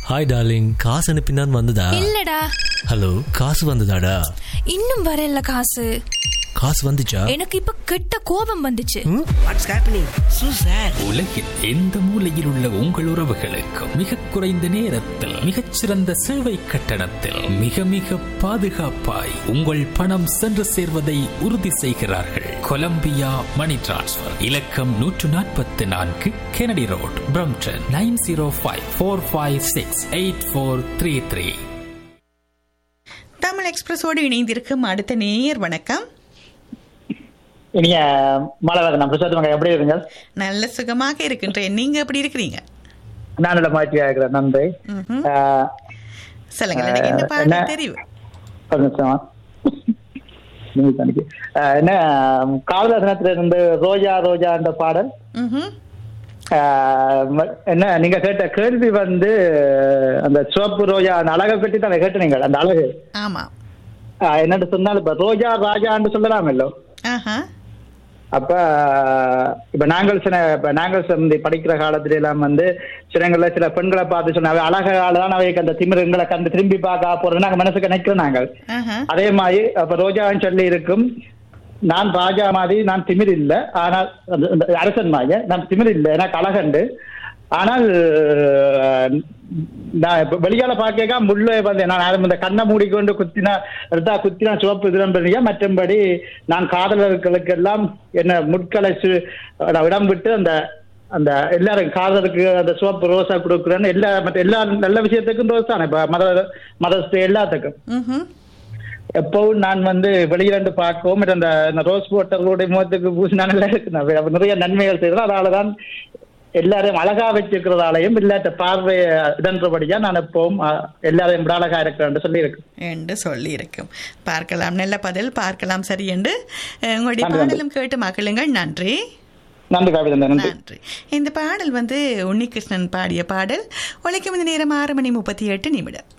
Hi darling காசு அனுப்பினான் வந்ததா இல்லடா ஹலோ காசு வந்ததாடா இன்னும் வரல காசு காசு வந்துச்சா எனக்கு இப்ப கெட்ட கோபம் வந்துச்சு வாட்ஸ் ஹேப்பனிங் சூசர் உலகில் எந்த மூலையில் உள்ள உங்கள் உறவுகளுக்கு மிக குறைந்த நேரத்தில் மிகச்சிறந்த சேவை கட்டணத்தில் மிக மிக பாதுகாப்பாய் உங்கள் பணம் சென்று சேர்வதை உறுதி செய்கிறார்கள் கொலம்பியா மணி டிரான்ஸ்ஃபர் இலக்கம் நூற்று நாற்பத்தி நான்கு Kennedy road Brampton nine zero five four five six eight four three three Tamil எக்ஸ்பிரஸோடு இணைந்திருக்கும் அடுத்த நேயர் வணக்கம் இனிய மாலை வணக்கம் பிரசாத் எப்படி இருங்க நல்ல சுகமாக இருக்கின்றேன் நீங்க எப்படி இருக்கிறீங்க நான் நல்ல மகிழ்ச்சியா இருக்கிறேன் நன்றி ம்ஹும். ஆஹ், சொல்லுங்க எனக்கு என்ன என்ன? பாடல் தெரிவு ஒரு நிமிஷம். நீங்க தனிக்கு. ஆஹ், என்ன காதல தினத்துல இருந்து ரோஜா ரோஜா என்ற பாடல் ம்ஹும். ஆஹ், ம- என்ன நீங்க கேட்ட கேள்வி வந்து அந்த சிவப்பு ரோஜா அந்த அழகை பற்றி தான் கேட்டு நீங்கள் அந்த அழகு ஆமா ஆஹ், என்னன்னு சொன்னால் இப்ப ரோஜா ராஜான்னு சொல்லலாமல்லோ ஆஹா அப்ப இப்ப நாங்கள் சில இப்ப நாங்கள் வந்து படிக்கிற காலத்துல எல்லாம் வந்து சிலங்கள்ல சில பெண்களை பார்த்து சொன்ன அவை அழகால தான் அவைக்கு அந்த திமிருங்களை கண்டு திரும்பி பார்க்க போறது நாங்க மனசுக்கு நினைக்கிறோம் நாங்கள் ஆஹா அதே மாதிரி அப்ப ரோஜான்னு சொல்லி இருக்கும் நான் ராஜா மாதிரி நான் திமிர் இல்ல ஆனால் அந்த- அந்த அரசன் மாதிரி நான் திமிர் இல்லை எனக்கு அழகண்டு ஆனால் அஹ், நான் இப்ப வெளியால பார்க்க முள்ள வந்து நான் அது இந்த கண்ணை மூடிக்கொண்டு குத்தினா எடுத்தா குத்தினா சிவப்பு திறம்படியா மற்றபடி நான் காதலர்களுக்கு எல்லாம் என்ன முட்களை சு- நான் இடம் விட்டு அந்த அந்த எல்லாரும் காதலுக்கு அந்த சிவப்பு ரோசா கொடுக்குறேன்னு எல்லா மற்ற எல்லா நல்ல விஷயத்துக்கும் ரோஸ் தானே இப்ப மத மதத்து எல்லாத்துக்கும் ம்ஹும். எப்பவும் நான் வந்து வெளியிலிருந்து பார்க்கவும் மற்ற அந்த அந்த ரோஸ் வாட்டர்களுடைய முகத்துக்கு பூசினா நல்லா இருக்கு நான் வே- நிறைய நன்மைகள் செய்யறோம் அதனாலதான் எல்லாரையும் அழகா வச்சிருக்கிறதாலையும் இல்லாட்ட பார்வையை இதன்றபடியா நான் எப்பவும் அஹ், எல்லாரையும் விட அழகா இருக்கிறேன் சொல்லி இருக்கு என்று சொல்லி இருக்கும் பார்க்கலாம் நல்ல பதில் பார்க்கலாம் சரி என்று அஹ், உங்களுடைய நன்றி, நன்றி. பாடலும் கேட்டு மகிழுங்கள் நன்றி நன்றி காவிதன் நன்றி நன்றி இந்த பாடல் வந்து உன்னிகிருஷ்ணன் பாடிய பாடல் உழைக்கும் இந்த நேரம் ஆறு மணி முப்பத்தி எட்டு நிமிடம்